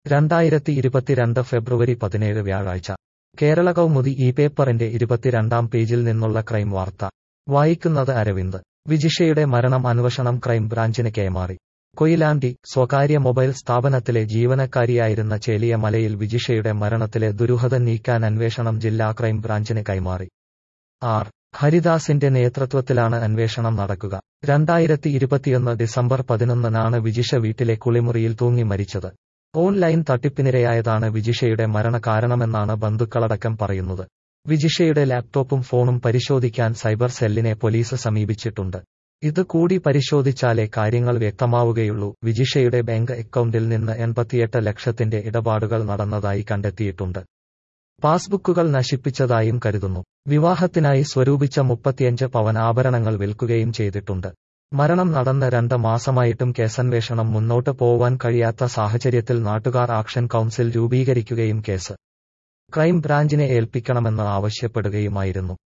രണ്ടായിരത്തി ഇരുപത്തിരണ്ട് ഫെബ്രുവരി പതിനേഴ് വ്യാഴാഴ്ച കേരള കൗമുദി ഈ പേപ്പറിന്റെ ഇരുപത്തിരണ്ടാം പേജിൽ നിന്നുള്ള ക്രൈം വാർത്ത വായിക്കുന്നത് അരവിന്ദ് വിജിഷയുടെ മരണം അന്വേഷണം ക്രൈം ബ്രാഞ്ചിന് കൈമാറി കൊയിലാണ്ടി സ്വകാര്യ മൊബൈൽ സ്ഥാപനത്തിലെ ജീവനക്കാരിയായിരുന്ന ചേലിയ മലയിൽ വിജിഷയുടെ മരണത്തിലെ ദുരൂഹത നീക്കാൻ അന്വേഷണം ജില്ലാ ക്രൈം ബ്രാഞ്ചിന് കൈമാറി ആർ ഹരിദാസിന്റെ നേതൃത്വത്തിലാണ് അന്വേഷണം നടക്കുക രണ്ടായിരത്തി ഇരുപത്തിയൊന്ന് ഡിസംബർ പതിനൊന്നിനാണ് വിജിഷ വീട്ടിലെ കുളിമുറിയിൽ തൂങ്ങി മരിച്ചത് ഓൺലൈൻ തട്ടിപ്പിനിരയായതാണ് വിജിഷയുടെ മരണകാരണമെന്നാണ് ബന്ധുക്കളടക്കം പറയുന്നത് വിജിഷയുടെ ലാപ്ടോപ്പും ഫോണും പരിശോധിക്കാൻ സൈബർ സെല്ലിനെ പോലീസ് സമീപിച്ചിട്ടുണ്ട് ഇത് കൂടി പരിശോധിച്ചാലേ കാര്യങ്ങൾ വ്യക്തമാവുകയുള്ളൂ വിജിഷയുടെ ബാങ്ക് അക്കൗണ്ടിൽ നിന്ന് എൺപത്തിയെട്ട് ലക്ഷത്തിന്റെ ഇടപാടുകൾ നടന്നതായി കണ്ടെത്തിയിട്ടുണ്ട് പാസ്ബുക്കുകൾ നശിപ്പിച്ചതായും കരുതുന്നു വിവാഹത്തിനായി സ്വരൂപിച്ച മുപ്പത്തിയഞ്ച് പവൻ ആഭരണങ്ങൾ വിൽക്കുകയും ചെയ്തിട്ടുണ്ട് മരണം നടന്ന രണ്ട് മാസമായിട്ടും കേസന്വേഷണം മുന്നോട്ട് പോവാൻ കഴിയാത്ത സാഹചര്യത്തിൽ നാട്ടുകാർ ആക്ഷൻ കൗൺസിൽ രൂപീകരിക്കുകയും കേസ് ക്രൈം ബ്രാഞ്ചിനെ ഏൽപ്പിക്കണമെന്ന് ആവശ്യപ്പെടുകയുമായിരുന്നു